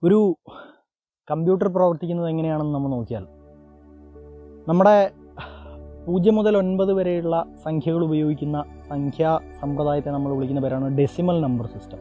ഒരു കമ്പ്യൂട്ടർ പ്രവർത്തിക്കുന്നത് എങ്ങനെയാണെന്ന് നമ്മൾ നോക്കിയാൽ നമ്മുടെ പൂജ്യം മുതൽ ഒൻപത് വരെയുള്ള സംഖ്യകൾ ഉപയോഗിക്കുന്ന സംഖ്യാ സമ്പ്രദായത്തെ നമ്മൾ വിളിക്കുന്ന പേരാണ് ഡെസിമൽ നമ്പർ സിസ്റ്റം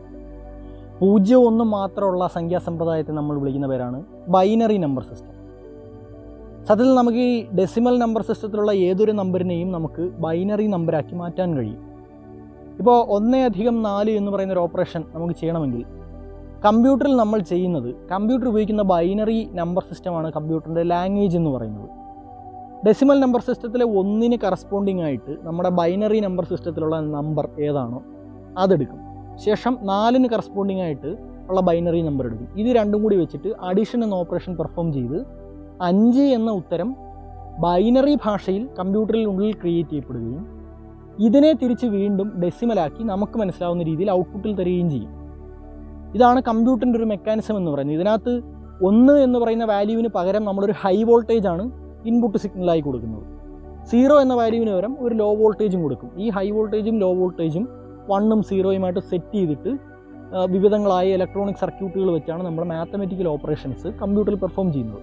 പൂജ്യം ഒന്ന് മാത്രമുള്ള സംഖ്യാ സമ്പ്രദായത്തെ നമ്മൾ വിളിക്കുന്ന പേരാണ് ബൈനറി നമ്പർ സിസ്റ്റം സത്യത്തിൽ നമുക്ക് ഈ ഡെസിമൽ നമ്പർ സിസ്റ്റത്തിലുള്ള ഏതൊരു നമ്പറിനെയും നമുക്ക് ബൈനറി നമ്പറാക്കി മാറ്റാൻ കഴിയും ഇപ്പോൾ ഒന്നേ അധികം നാല് എന്ന് പറയുന്ന ഒരു ഓപ്പറേഷൻ നമുക്ക് ചെയ്യണമെങ്കിൽ കമ്പ്യൂട്ടറിൽ നമ്മൾ ചെയ്യുന്നത് കമ്പ്യൂട്ടർ ഉപയോഗിക്കുന്ന ബൈനറി നമ്പർ സിസ്റ്റമാണ് കമ്പ്യൂട്ടറിൻ്റെ ലാംഗ്വേജ് എന്ന് പറയുന്നത് ഡെസിമൽ നമ്പർ സിസ്റ്റത്തിലെ ഒന്നിന് കറസ്പോണ്ടിങ് ആയിട്ട് നമ്മുടെ ബൈനറി നമ്പർ സിസ്റ്റത്തിലുള്ള നമ്പർ ഏതാണോ അതെടുക്കും ശേഷം നാലിന് കറസ്പോണ്ടിങ് ആയിട്ട് ഉള്ള ബൈനറി നമ്പർ എടുക്കും ഇത് രണ്ടും കൂടി വെച്ചിട്ട് അഡീഷൻ എന്ന ഓപ്പറേഷൻ പെർഫോം ചെയ്ത് അഞ്ച് എന്ന ഉത്തരം ബൈനറി ഭാഷയിൽ കമ്പ്യൂട്ടറിൽ ഉള്ളിൽ ക്രിയേറ്റ് ചെയ്യപ്പെടുകയും ഇതിനെ തിരിച്ച് വീണ്ടും ഡെസിമലാക്കി നമുക്ക് മനസ്സിലാവുന്ന രീതിയിൽ ഔട്ട്പുട്ടിൽ തരികയും ചെയ്യും ഇതാണ് കമ്പ്യൂട്ടറിൻ്റെ ഒരു മെക്കാനിസം എന്ന് പറയുന്നത് ഇതിനകത്ത് ഒന്ന് എന്ന് പറയുന്ന വാല്യൂവിന് പകരം നമ്മളൊരു ഹൈ വോൾട്ടേജ് ആണ് ഇൻപുട്ട് സിഗ്നലായി കൊടുക്കുന്നത് സീറോ എന്ന വാല്യൂവിന് പകരം ഒരു ലോ വോൾട്ടേജും കൊടുക്കും ഈ ഹൈ വോൾട്ടേജും ലോ വോൾട്ടേജും വണ്ണും സീറോയുമായിട്ട് സെറ്റ് ചെയ്തിട്ട് ആ, വിവിധങ്ങളായ ഇലക്ട്രോണിക് സർക്യൂട്ടുകൾ വെച്ചാണ് നമ്മൾ മാത്തമെറ്റിക്കൽ ഓപ്പറേഷൻസ് കമ്പ്യൂട്ടറിൽ പെർഫോം ചെയ്യുന്നത്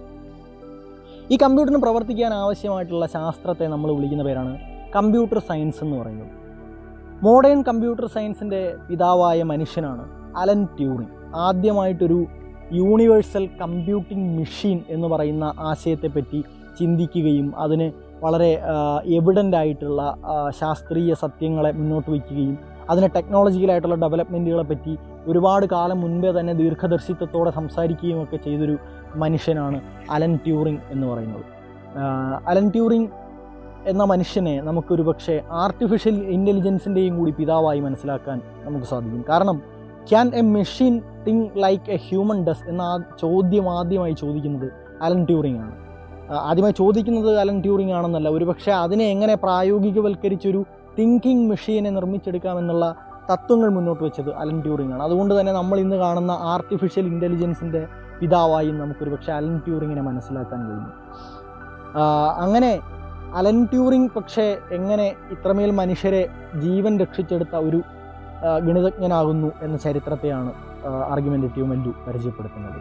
ഈ കമ്പ്യൂട്ടറിന് പ്രവർത്തിക്കാൻ ആവശ്യമായിട്ടുള്ള ശാസ്ത്രത്തെ നമ്മൾ വിളിക്കുന്ന പേരാണ് കമ്പ്യൂട്ടർ സയൻസ് എന്ന് പറയുന്നത് മോഡേൺ കമ്പ്യൂട്ടർ സയൻസിൻ്റെ പിതാവായ മനുഷ്യനാണ് അലൻ ട്യൂറിങ് ആദ്യമായിട്ടൊരു യൂണിവേഴ്സൽ കമ്പ്യൂട്ടിംഗ് മെഷീൻ എന്ന് പറയുന്ന ആശയത്തെപ്പറ്റി ചിന്തിക്കുകയും അതിന് വളരെ എവിഡൻ്റ് ആയിട്ടുള്ള ആ, ശാസ്ത്രീയ സത്യങ്ങളെ മുന്നോട്ട് വയ്ക്കുകയും അതിന് ടെക്നോളജിക്കലായിട്ടുള്ള ഡെവലപ്മെൻറ്റുകളെ പറ്റി ഒരുപാട് കാലം മുൻപേ തന്നെ ദീർഘദർശിത്വത്തോടെ സംസാരിക്കുകയും ഒക്കെ ചെയ്തൊരു മനുഷ്യനാണ് അലൻ ട്യൂറിങ് എന്ന് പറയുന്നത് ആ, അലൻ ട്യൂറിങ് എന്ന മനുഷ്യനെ നമുക്കൊരു പക്ഷേ ആർട്ടിഫിഷ്യൽ ഇൻ്റലിജൻസിൻ്റെയും കൂടി പിതാവായി മനസ്സിലാക്കാൻ നമുക്ക് സാധിക്കും കാരണം can a machine think like a human does എന്ന ആ ചോദ്യം ആദ്യമായി ചോദിക്കുന്നത് അലൻ ട്യൂറിംഗ് ആണ് ആ, ആദ്യമായി ചോദിക്കുന്നത് അലൻ ട്യൂറിംഗ് ആണെന്നല്ല ഒരുപക്ഷെ അതിനെ എങ്ങനെ പ്രായോഗികവൽക്കരിച്ചൊരു തിങ്കിങ് മെഷീനെ നിർമ്മിച്ചെടുക്കാമെന്നുള്ള തത്വങ്ങൾ മുന്നോട്ട് വെച്ചത് അലൻ ട്യൂറിംഗ് ആണ് അതുകൊണ്ട് തന്നെ നമ്മൾ ഇന്ന് കാണുന്ന ആർട്ടിഫിഷ്യൽ ഇൻ്റലിജൻസിൻ്റെ പിതാവായും നമുക്കൊരു പക്ഷേ അലൻ ട്യൂറിങ്ങിനെ മനസ്സിലാക്കാൻ കഴിയും ആ, അങ്ങനെ അലൻ ട്യൂറിംഗ് പക്ഷേ എങ്ങനെ ഇത്രമേൽ മനുഷ്യരെ ജീവൻ രക്ഷിച്ചെടുത്ത ഒരു ആ, ഗണിതജ്ഞനാകുന്നു എന്ന ചരിത്രത്തെയാണ് ആർഗ്യുമെൻറ്റേറ്റീവ് മെൻഡു പരിചയപ്പെടുത്തുന്നത്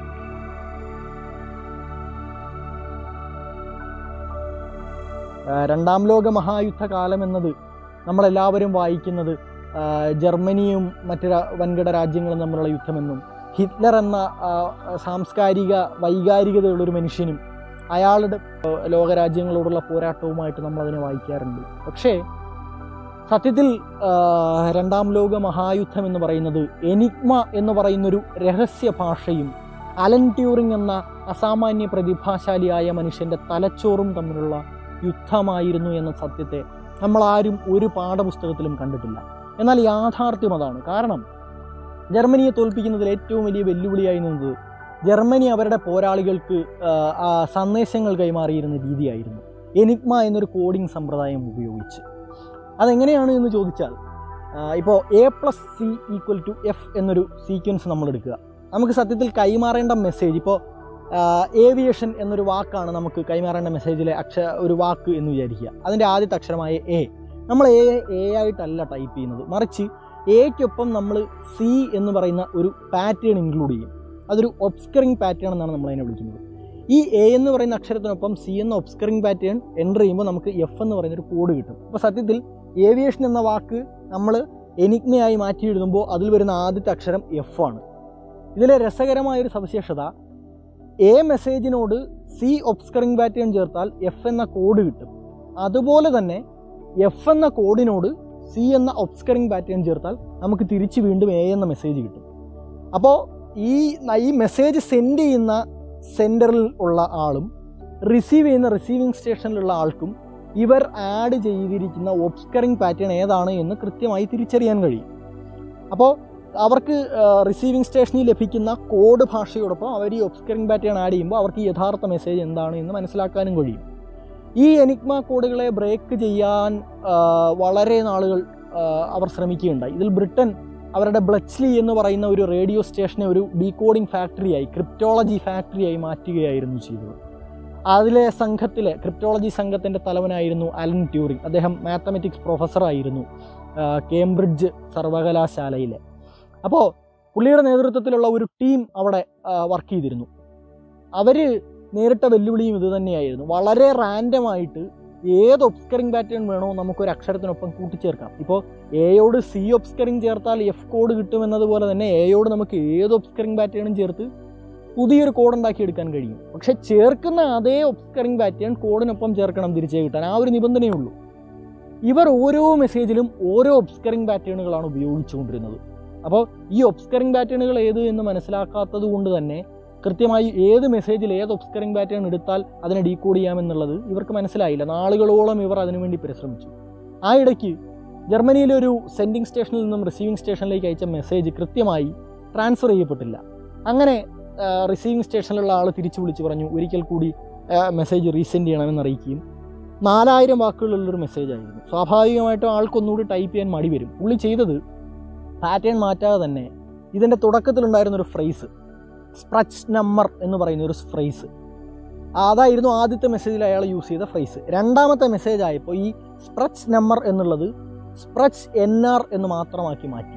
ആ, രണ്ടാം ലോക മഹായുദ്ധ കാലം എന്നത് നമ്മളെല്ലാവരും വായിക്കുന്നത് ആ, ജർമ്മനിയും മറ്റു രാ- വൻകിട രാജ്യങ്ങളും തമ്മിലുള്ള യുദ്ധമെന്നും ഹിറ്റ്ലർ എന്ന ആ, സാംസ്കാരിക വൈകാരികതയുള്ളൊരു മനുഷ്യനും അയാളുടെ ആ, ലോകരാജ്യങ്ങളോടുള്ള പോരാട്ടവുമായിട്ട് നമ്മളതിനെ വായിക്കാറുണ്ട് പക്ഷേ സത്യത്തിൽ ആ, രണ്ടാം ലോക മഹായുദ്ധം എന്ന് പറയുന്നത് എനിഗ്മ എന്ന് പറയുന്നൊരു രഹസ്യ ഭാഷയും അലൻ ട്യൂറിംഗ് എന്ന അസാമാന്യ പ്രതിഭാശാലിയായ മനുഷ്യൻ്റെ തലച്ചോറും തമ്മിലുള്ള യുദ്ധമായിരുന്നു എന്ന സത്യത്തെ നമ്മളാരും ഒരു പാഠപുസ്തകത്തിലും കണ്ടിട്ടില്ല എന്നാൽ യാഥാർത്ഥ്യം അതാണ് കാരണം ജർമ്മനിയെ തോൽപ്പിക്കുന്നതിൽ ഏറ്റവും വലിയ വെല്ലുവിളിയായി നിന്നത് ജർമ്മനി അവരുടെ പോരാളികൾക്ക് ആ, ആ സന്ദേശങ്ങൾ കൈമാറിയിരുന്ന രീതിയായിരുന്നു എനിഗ്മ എന്നൊരു കോഡിംഗ് സമ്പ്രദായം ഉപയോഗിച്ച് അതെങ്ങനെയാണ് എന്ന് ചോദിച്ചാൽ ഇപ്പോൾ A plus C equal to F എന്നൊരു സീക്വൻസ് നമ്മൾ എടുക്കുക നമുക്ക് സത്യത്തിൽ കൈമാറേണ്ട മെസ്സേജ് ഇപ്പോൾ ഏവിയേഷൻ എന്നൊരു വാക്കാണ് നമുക്ക് കൈമാറേണ്ട മെസ്സേജിലെ അക്ഷ ഒരു വാക്ക് എന്ന് വിചാരിക്കുക അതിൻ്റെ ആദ്യത്തെ അക്ഷരമായ എ നമ്മൾ എ എ ആയിട്ടല്ല ടൈപ്പ് ചെയ്യുന്നത് മറിച്ച് എക്കൊപ്പം നമ്മൾ സി എന്ന് പറയുന്ന ഒരു പാറ്റേൺ ഇൻക്ലൂഡ് ചെയ്യും അതൊരു ഒബ്സ്കറിങ് പാറ്റേൺ എന്നാണ് നമ്മൾ അതിനെ വിളിക്കുന്നത് ഈ എ എന്ന് പറയുന്ന അക്ഷരത്തിനൊപ്പം സി എന്ന ഒബ്സ്കറിങ് പാറ്റേൺ എൻ്റർ ചെയ്യുമ്പോൾ നമുക്ക് എഫ് എന്ന് പറയുന്ന ഒരു കോഡ് കിട്ടും അപ്പോൾ സത്യത്തിൽ ഏവിയേഷൻ എന്ന വാക്ക് നമ്മൾ എനിഗ്മയായി മാറ്റി എഴുതുമ്പോൾ അതിൽ വരുന്ന ആദ്യത്തെ അക്ഷരം എഫ് ആണ് ഇതിലെ രസകരമായ ഒരു സവിശേഷത എ മെസ്സേജിനോട് സി ഒബ്സ്കറിംഗ് പാറ്റേൺ ചേർത്താൽ എഫ് എന്ന കോഡ് കിട്ടും അതുപോലെ തന്നെ എഫ് എന്ന കോഡിനോട് സി എന്ന ഒബ്സ്കറിംഗ് പാറ്റേൺ ചേർത്താൽ നമുക്ക് തിരിച്ച് വീണ്ടും എ എന്ന മെസ്സേജ് കിട്ടും അപ്പോൾ ഈ ഈ മെസ്സേജ് സെൻഡ് ചെയ്യുന്ന സെൻറ്ററിൽ ഉള്ള ആളും റിസീവ് ചെയ്യുന്ന റിസീവിംഗ് സ്റ്റേഷനിലുള്ള ആൾക്കും ഇവർ ആഡ് ചെയ്തിരിക്കുന്ന ഒബ്സ്കറിംഗ് പാറ്റേൺ ഏതാണ് എന്ന് കൃത്യമായി തിരിച്ചറിയാൻ കഴിയും അപ്പോൾ അവർക്ക് റിസീവിംഗ് സ്റ്റേഷനിൽ ലഭിക്കുന്ന കോഡ് ഭാഷയോടൊപ്പം അവർ ഈ ഒബ്സ്കറിംഗ് പാറ്റേൺ ആഡ് ചെയ്യുമ്പോൾ അവർക്ക് ഈ യഥാർത്ഥ മെസ്സേജ് എന്താണ് എന്ന് മനസ്സിലാക്കാനും കഴിയും ഈ എനിഗ്മ കോഡുകളെ ബ്രേക്ക് ചെയ്യാൻ ആ, വളരെ നാളുകൾ ആ, അവർ ശ്രമിക്കുകയുണ്ടായി ഇതിൽ ബ്രിട്ടൻ അവരുടെ ബ്ലച്ച്ലി എന്ന് പറയുന്ന ഒരു റേഡിയോ സ്റ്റേഷനെ ഒരു ഡീകോഡിംഗ് ഫാക്ടറിയായി ക്രിപ്റ്റോളജി ഫാക്ടറിയായി മാറ്റുകയായിരുന്നു ചെയ്തത് അതിലെ സംഘത്തിലെ ക്രിപ്റ്റോളജി സംഘത്തിൻ്റെ തലവനായിരുന്നു അലൻ ട്യൂറിംഗ് അദ്ദേഹം മാത്തമെറ്റിക്സ് പ്രൊഫസറായിരുന്നു ആ, കേംബ്രിഡ്ജ് സർവകലാശാലയിലെ അപ്പോൾ പുള്ളിയുടെ നേതൃത്വത്തിലുള്ള ഒരു ടീം അവിടെ വർക്ക് ചെയ്തിരുന്നു അവർ നേരിട്ട വെല്ലുവിളിയും ഇത് തന്നെയായിരുന്നു വളരെ റാൻഡമായിട്ട് ഏത് ഒബ്സ്കറിംഗ് പാറ്റേൺ വേണോ നമുക്കൊരു അക്ഷരത്തിനൊപ്പം കൂട്ടിച്ചേർക്കാം ഇപ്പോൾ എയോട് സി ഒബ്സ്കറിംഗ് ചേർത്താൽ എഫ് കോഡ് കിട്ടുമെന്നതുപോലെ തന്നെ എയോട് നമുക്ക് ഏത് ഒബ്സ്കറിംഗ് പാറ്റേണും ചേർത്ത് പുതിയൊരു കോഡ് ഉണ്ടാക്കി എടുക്കാൻ കഴിയും പക്ഷെ ചേർക്കുന്ന അതേ ഒബ്സ്കറിംഗ് പാറ്റേൺ കോഡിനൊപ്പം ചേർക്കണം തിരിച്ചേ കിട്ടാൻ ആ ഒരു നിബന്ധനയേ ഉള്ളൂ ഇവർ ഓരോ മെസ്സേജിലും ഓരോ ഒബ്സ്കറിംഗ് പാറ്റേണുകളാണ് ഉപയോഗിച്ചുകൊണ്ടിരുന്നത് അപ്പോൾ ഈ ഒബ്സ്കറിംഗ് പാറ്റേണുകൾ ഏത് എന്ന് മനസ്സിലാക്കാത്തത് കൊണ്ട് തന്നെ കൃത്യമായി ഏത് മെസ്സേജിൽ ഏത് ഒബ്സ്കറിംഗ് പാറ്റേൺ എടുത്താൽ അതിനെ ഡീകോഡ് ചെയ്യാമെന്നുള്ളത് ഇവർക്ക് മനസ്സിലായില്ല നാളുകളോളം ഇവർ അതിനുവേണ്ടി പരിശ്രമിച്ചു ആ ഇടയ്ക്ക് ജർമ്മനിയിലെ ഒരു സെൻഡിങ് സ്റ്റേഷനിൽ നിന്നും റിസീവിംഗ് സ്റ്റേഷനിലേക്ക് അയച്ച മെസ്സേജ് കൃത്യമായി ട്രാൻസ്ഫർ ചെയ്യപ്പെട്ടില്ല അങ്ങനെ റിസീവിംഗ് സ്റ്റേഷനിലുള്ള ആൾ തിരിച്ചു വിളിച്ച് പറഞ്ഞു ഒരിക്കൽ കൂടി മെസ്സേജ് റീസെൻഡ് ചെയ്യണമെന്ന് അറിയിക്കുകയും നാലായിരം വാക്കുകളുള്ളൊരു മെസ്സേജ് ആയിരുന്നു സ്വാഭാവികമായിട്ടും ആൾക്കൊന്നുകൂടി ടൈപ്പ് ചെയ്യാൻ മടി വരും പുള്ളി ചെയ്തത് പാറ്റേൺ മാറ്റാതെ തന്നെ ഇതിൻ്റെ തുടക്കത്തിലുണ്ടായിരുന്ന ഒരു ഫ്രേസ് സ്പ്രച്ച് നമ്പർ എന്ന് പറയുന്ന ഒരു ഫ്രേസ് അതായിരുന്നു ആദ്യത്തെ മെസ്സേജിൽ അയാൾ യൂസ് ചെയ്ത ഫ്രേസ് രണ്ടാമത്തെ മെസ്സേജ് ആയപ്പോൾ ഈ സ്പ്രച്ച് നമ്പർ എന്നുള്ളത് സ്പ്രച്ച് എൻ ആർ എന്ന് മാത്രമാക്കി മാറ്റി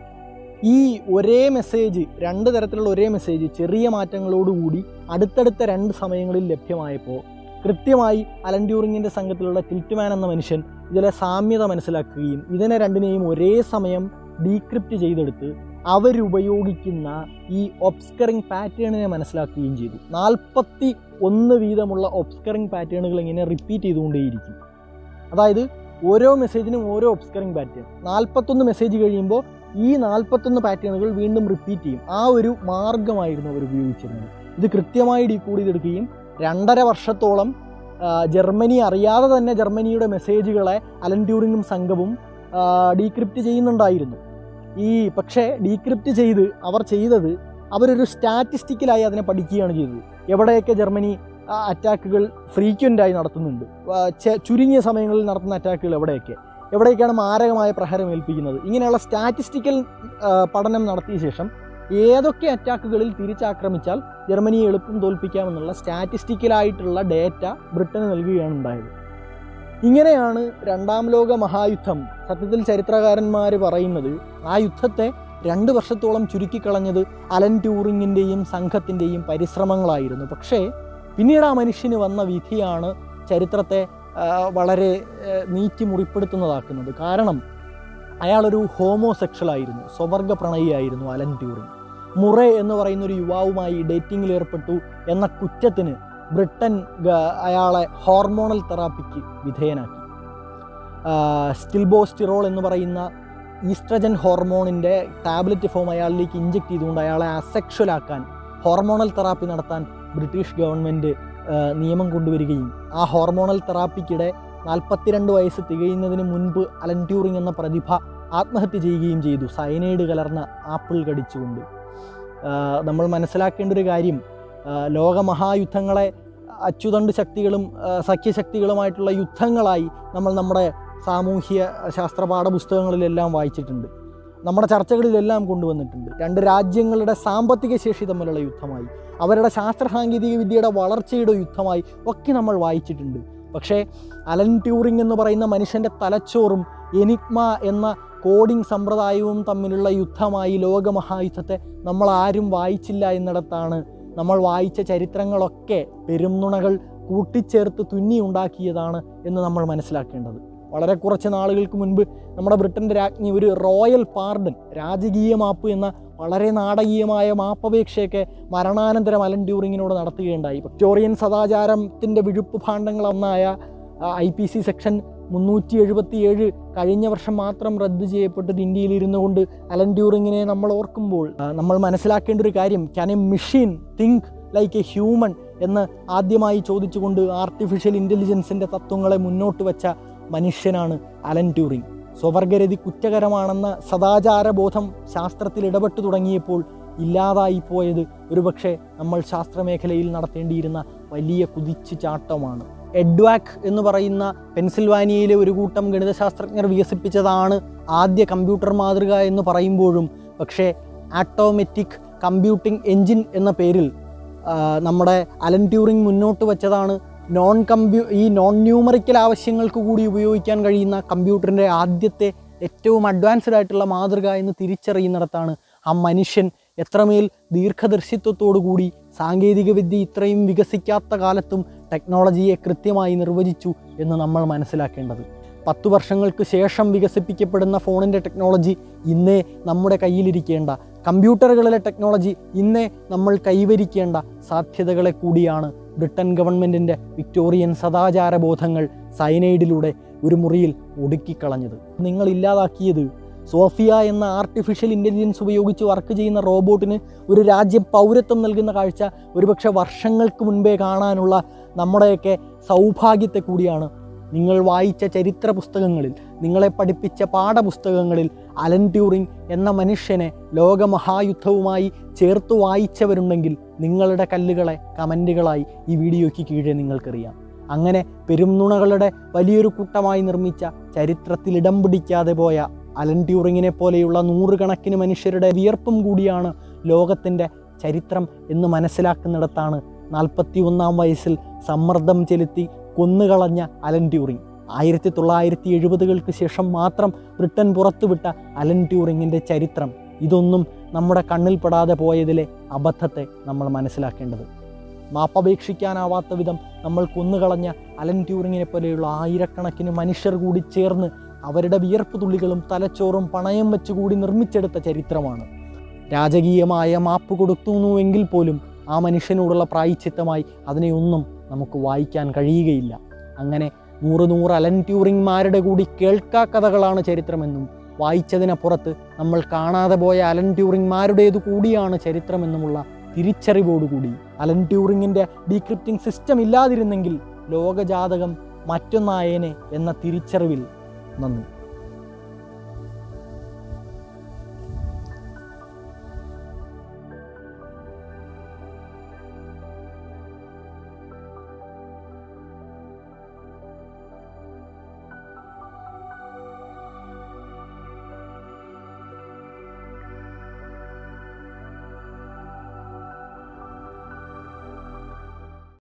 ഈ ഒരേ മെസ്സേജ് രണ്ട് തരത്തിലുള്ള ഒരേ മെസ്സേജ് ചെറിയ മാറ്റങ്ങളോടുകൂടി അടുത്തടുത്ത രണ്ട് സമയങ്ങളിൽ ലഭ്യമായപ്പോൾ കൃത്യമായി അലൻ ട്യൂറിങ്ങിൻ്റെ സംഘത്തിലുള്ള ടിൽറ്റ്മാൻ എന്ന മനുഷ്യൻ ഇതിലെ സാമ്യത മനസ്സിലാക്കുകയും ഇതിനെ രണ്ടിനെയും ഒരേ സമയം ഡീക്രിപ്റ്റ് ചെയ്തെടുത്ത് അവരുപയോഗിക്കുന്ന ഈ ഒബ്സ്കറിംഗ് പാറ്റേണിനെ മനസ്സിലാക്കുകയും ചെയ്തു നാൽപ്പത്തി ഒന്ന് വീതമുള്ള ഒബ്സ്കറിംഗ് പാറ്റേണുകൾ ഇങ്ങനെ റിപ്പീറ്റ് ചെയ്തുകൊണ്ടേയിരിക്കും അതായത് ഓരോ മെസ്സേജിനും ഓരോ ഒബ്സ്കറിംഗ് പാറ്റേൺ നാൽപ്പത്തൊന്ന് മെസ്സേജ് കഴിയുമ്പോൾ ഈ നാൽപ്പത്തൊന്ന് പാറ്റേണുകൾ വീണ്ടും റിപ്പീറ്റ് ചെയ്യും ആ ഒരു മാർഗമായിരുന്നു അവർ ഉപയോഗിച്ചിരുന്നത് ഇത് കൃത്യമായി ഡീകോഡ് ചെയ്തെടുക്കുകയും രണ്ടര വർഷത്തോളം ആ, ജർമ്മനി അറിയാതെ തന്നെ ജർമ്മനിയുടെ മെസ്സേജുകളെ അലൻ ട്യൂറിങ്ങും സംഘവും ഡീക്രിപ്റ്റ് ചെയ്യുന്നുണ്ടായിരുന്നു ഈ പക്ഷേ ഡീക്രിപ്റ്റ് ചെയ്ത് അവർ ചെയ്തത് അവരൊരു സ്റ്റാറ്റിസ്റ്റിക്കലായി അതിനെ പഠിക്കുകയാണ് ചെയ്തത് എവിടെയൊക്കെ ജർമ്മനി അറ്റാക്കുകൾ ഫ്രീക്വൻ്റായി നടത്തുന്നുണ്ട് ആ, ചെ- ചുരുങ്ങിയ സമയങ്ങളിൽ നടത്തുന്ന അറ്റാക്കുകൾ എവിടെയൊക്കെ എവിടെയൊക്കെയാണ് മാരകമായ പ്രഹരം ഏൽപ്പിക്കുന്നത് ഇങ്ങനെയുള്ള സ്റ്റാറ്റിസ്റ്റിക്കൽ ആ, പഠനം നടത്തിയ ശേഷം ഏതൊക്കെ അറ്റാക്കുകളിൽ തിരിച്ചാക്രമിച്ചാൽ ജർമ്മനിയെ എളുപ്പം തോൽപ്പിക്കാമെന്നുള്ള സ്റ്റാറ്റിസ്റ്റിക്കലായിട്ടുള്ള ഡേറ്റ ബ്രിട്ടന് നൽകുകയാണ് ഉണ്ടായത് ഇങ്ങനെയാണ് രണ്ടാം ലോക മഹായുദ്ധം സത്യത്തിൽ ചരിത്രകാരന്മാർ പറയുന്നത് ആ യുദ്ധത്തെ രണ്ട് വർഷത്തോളം ചുരുക്കിക്കളഞ്ഞത് അലൻ ട്യൂറിങ്ങിൻ്റെയും സംഘത്തിൻ്റെയും പരിശ്രമങ്ങളായിരുന്നു പക്ഷേ പിന്നീട് ആ മനുഷ്യന് വന്ന വിധിയാണ് ചരിത്രത്തെ ആ, വളരെ ആ, നീക്കി മുറിപ്പെടുത്തുന്നതാക്കുന്നത് കാരണം അയാളൊരു ഹോമോസെക്ഷൽ ആയിരുന്നു സ്വവർഗ പ്രണയിയായിരുന്നു അലൻ ട്യൂറിങ് മുറേ എന്ന് പറയുന്ന ഒരു യുവാവുമായി ഡേറ്റിംഗിൽ ഏർപ്പെട്ടു എന്ന കുറ്റത്തിന് ബ്രിട്ടൻ ഗ- അയാളെ ഹോർമോണൽ തെറാപ്പിക്ക് വിധേയനാക്കി സ്റ്റിൽബോസ്റ്റിറോൾ എന്ന് പറയുന്ന ഈസ്ട്രജൻ ഹോർമോണിൻ്റെ ടാബ്ലറ്റ് ഫോം അയാളിലേക്ക് ഇഞ്ചെക്ട് ചെയ്തുകൊണ്ട് അയാളെ അസെക്ഷലാക്കാൻ ഹോർമോണൽ തെറാപ്പി നടത്താൻ ബ്രിട്ടീഷ് ഗവൺമെൻറ് നിയമം കൊണ്ടുവരികയും ആ ഹോർമോണൽ തെറാപ്പിക്കിടെ നാൽപ്പത്തിരണ്ട് വയസ്സ് തികയുന്നതിന് മുൻപ് അലൻ ട്യൂറിംഗ് എന്ന പ്രതിഭ ആത്മഹത്യ ചെയ്യുകയും ചെയ്തു സയനൈഡ് കലർന്ന ആപ്പിൾ കടിച്ചുകൊണ്ട് ആ, നമ്മൾ മനസ്സിലാക്കേണ്ട ഒരു കാര്യം ആ, ലോകമഹായുദ്ധങ്ങളെ അച്ചുതണ്ട് ശക്തികളും ആ, സഖ്യശക്തികളുമായിട്ടുള്ള യുദ്ധങ്ങളായി നമ്മൾ നമ്മുടെ സാമൂഹ്യ ശാസ്ത്ര പാഠപുസ്തകങ്ങളിലെല്ലാം വായിച്ചിട്ടുണ്ട് നമ്മുടെ ചർച്ചകളിലെല്ലാം കൊണ്ടുവന്നിട്ടുണ്ട് രണ്ട് രാജ്യങ്ങളുടെ സാമ്പത്തിക ശേഷി തമ്മിലുള്ള യുദ്ധമായി അവരുടെ ശാസ്ത്ര സാങ്കേതിക വിദ്യയുടെ വളർച്ചയുടെ യുദ്ധമായി ഒക്കെ നമ്മൾ വായിച്ചിട്ടുണ്ട് പക്ഷേ അലൻ ട്യൂറിംഗ് എന്ന് പറയുന്ന മനുഷ്യൻ്റെ തലച്ചോറും എനിഗ്മ എന്ന കോഡിംഗ് സമ്പ്രദായവും തമ്മിലുള്ള യുദ്ധമായി ലോകമഹായുദ്ധത്തെ നമ്മൾ ആരും വായിച്ചില്ല എന്നിടത്താണ് നമ്മൾ വായിച്ച ചരിത്രങ്ങളൊക്കെ പെരുംനുണകൾ കൂട്ടിച്ചേർത്ത് തുന്നി ഉണ്ടാക്കിയതാണ് എന്ന് നമ്മൾ മനസ്സിലാക്കേണ്ടത് വളരെ കുറച്ച് നാളുകൾക്ക് മുൻപ് നമ്മുടെ ബ്രിട്ടൻ്റെ രാജ്ഞി ഒരു റോയൽ പാർഡൻ രാജകീയ മാപ്പ് എന്ന വളരെ നാടകീയമായ മാപ്പപേക്ഷയൊക്കെ മരണാനന്തരം അലൻ ട്യൂറിങ്ങിനോട് നടത്തുകയുണ്ടായി വിക്ടോറിയൻ സദാചാരത്തിൻ്റെ വിഴുപ്പ് ഭാണ്ഡങ്ങളൊന്നായ ഐ പി സി സെക്ഷൻ മുന്നൂറ്റി എഴുപത്തിയേഴ് കഴിഞ്ഞ വർഷം മാത്രം റദ്ദ് ചെയ്യപ്പെട്ടിട്ട് ഇന്ത്യയിൽ ഇരുന്നു കൊണ്ട് അലൻ ട്യൂറിങ്ങിനെ നമ്മൾ ഓർക്കുമ്പോൾ ആ, നമ്മൾ മനസ്സിലാക്കേണ്ട ഒരു കാര്യം can a machine think like a human എന്ന് ആദ്യമായി ചോദിച്ചുകൊണ്ട് ആർട്ടിഫിഷ്യൽ ഇൻ്റലിജൻസിൻ്റെ തത്വങ്ങളെ മുന്നോട്ട് വെച്ച മനുഷ്യനാണ് അലൻ ട്യൂറിങ് സ്വവർഗരതി കുറ്റകരമാണെന്ന സദാചാരബോധം ശാസ്ത്രത്തിൽ ഇടപെട്ടു തുടങ്ങിയപ്പോൾ ഇല്ലാതായി പോയത് ഒരുപക്ഷെ നമ്മൾ ശാസ്ത്രമേഖലയിൽ നടത്തേണ്ടിയിരുന്ന വലിയ കുതിച്ചു ചാട്ടമാണ് എഡ്വാക് എന്ന് പറയുന്ന പെൻസിൽവാനിയയിലെ ഒരു കൂട്ടം ഗണിതശാസ്ത്രജ്ഞർ വികസിപ്പിച്ചതാണ് ആദ്യ കമ്പ്യൂട്ടർ മാതൃക എന്ന് പറയുമ്പോഴും പക്ഷേ ആട്ടോമെറ്റിക് കമ്പ്യൂട്ടിംഗ് എൻജിൻ എന്ന പേരിൽ ആ, നമ്മുടെ അലൻ ട്യൂറിംഗ് മുന്നോട്ട് വച്ചതാണ് നോൺ കമ്പ്യൂ ഈ നോൺ ന്യൂമറിക്കൽ ആവശ്യങ്ങൾക്ക് കൂടി ഉപയോഗിക്കാൻ കഴിയുന്ന കമ്പ്യൂട്ടറിൻ്റെ ആദ്യത്തെ ഏറ്റവും അഡ്വാൻസ്ഡ് ആയിട്ടുള്ള മാതൃക എന്ന് തിരിച്ചറിയുന്നിടത്താണ് ആ മനുഷ്യൻ എത്രമേൽ ദീർഘദർശിത്വത്തോടുകൂടി സാങ്കേതികവിദ്യ ഇത്രയും വികസിക്കാത്ത കാലത്തും ടെക്നോളജിയെ കൃത്യമായി നിർവചിച്ചു എന്ന് നമ്മൾ മനസ്സിലാക്കേണ്ടത് പത്തു വർഷങ്ങൾക്ക് ശേഷം വികസിപ്പിക്കപ്പെടുന്ന ഫോണിൻ്റെ ടെക്നോളജി ഇന്നേ നമ്മുടെ കയ്യിലിരിക്കേണ്ട കമ്പ്യൂട്ടറുകളിലെ ടെക്നോളജി ഇന്നേ നമ്മൾ കൈവരിക്കേണ്ട സാധ്യതകളെ കൂടിയാണ് ബ്രിട്ടൻ ഗവൺമെൻറ്റിൻ്റെ വിക്ടോറിയൻ സദാചാര ബോധങ്ങൾ സൈനൈഡിലൂടെ ഒരു മുറിയിൽ ഒടുക്കിക്കളഞ്ഞത് നിങ്ങൾ ഇല്ലാതാക്കിയത് സോഫിയ എന്ന ആർട്ടിഫിഷ്യൽ ഇൻ്റലിജൻസ് ഉപയോഗിച്ച് വർക്ക് ചെയ്യുന്ന റോബോട്ടിന് ഒരു രാജ്യം പൗരത്വം നൽകുന്ന കാഴ്ച ഒരുപക്ഷെ വർഷങ്ങൾക്ക് മുൻപേ കാണാനുള്ള നമ്മുടെയൊക്കെ സൗഭാഗ്യത്തെ കൂടിയാണ് നിങ്ങൾ വായിച്ച ചരിത്ര പുസ്തകങ്ങളിൽ നിങ്ങളെ പഠിപ്പിച്ച പാഠപുസ്തകങ്ങളിൽ അലൻ ട്യൂറിംഗ് എന്ന മനുഷ്യനെ ലോകമഹായുദ്ധവുമായി ചേർത്ത് വായിച്ചവരുണ്ടെങ്കിൽ നിങ്ങളുടെ കല്ലുകളെ കമൻറ്റുകളായി ഈ വീഡിയോയ്ക്ക് കീഴെ നിങ്ങൾക്കറിയാം അങ്ങനെ പെരുംനുണകളുടെ വലിയൊരു കൂട്ടമായി നിർമ്മിച്ച ചരിത്രത്തിൽ ഇടം പിടിക്കാതെ പോയ അലൻ ട്യൂറിങ്ങിനെ പോലെയുള്ള നൂറുകണക്കിന് മനുഷ്യരുടെ വിയർപ്പും കൂടിയാണ് ലോകത്തിൻ്റെ ചരിത്രം എന്ന് മനസ്സിലാക്കുന്നിടത്താണ് നാൽപ്പത്തി ഒന്നാം വയസ്സിൽ സമ്മർദ്ദം ചെലുത്തി കൊന്നുകളഞ്ഞ അലൻ ട്യൂറിങ് ആയിരത്തി തൊള്ളായിരത്തി എഴുപതുകൾക്ക് ശേഷം മാത്രം ബ്രിട്ടൻ പുറത്തുവിട്ട അലൻ ട്യൂറിങ്ങിൻ്റെ ചരിത്രം ഇതൊന്നും നമ്മുടെ കണ്ണിൽപ്പെടാതെ പോയതിലെ അബദ്ധത്തെ നമ്മൾ മനസ്സിലാക്കേണ്ടത് മാപ്പപേക്ഷിക്കാനാവാത്ത വിധം നമ്മൾ കൊന്നുകളഞ്ഞ അലൻ ട്യൂറിങ്ങിനെ പോലെയുള്ള ആയിരക്കണക്കിന് മനുഷ്യർ കൂടി ചേർന്ന് അവരുടെ വിയർപ്പ് തുള്ളികളും തലച്ചോറും പണയം വെച്ചുകൂടി നിർമ്മിച്ചെടുത്ത ചരിത്രമാണ് രാജകീയമായ മാപ്പ് കൊടുത്തുവെങ്കിൽ പോലും ആ മനുഷ്യനോടുള്ള പ്രായച്ചിത്തമായി അതിനെയൊന്നും നമുക്ക് വായിക്കാൻ കഴിയുകയില്ല അങ്ങനെ നൂറ് നൂറ് അലൻ ട്യൂറിങ്മാരുടെ കൂടി കേൾക്കാ കഥകളാണ് ചരിത്രമെന്നും വായിച്ചതിനപ്പുറത്ത് നമ്മൾ കാണാതെ പോയ അലൻ ട്യൂറിങ്മാരുടേതു കൂടിയാണ് ചരിത്രമെന്നുമുള്ള തിരിച്ചറിവോടുകൂടി അലൻ ട്യൂറിങ്ങിൻ്റെ ഡീക്രിപ്റ്റിംഗ് സിസ്റ്റം ഇല്ലാതിരുന്നെങ്കിൽ ലോകജാതകം മറ്റൊന്നായേനെ എന്ന തിരിച്ചറിവിൽ നന്ദി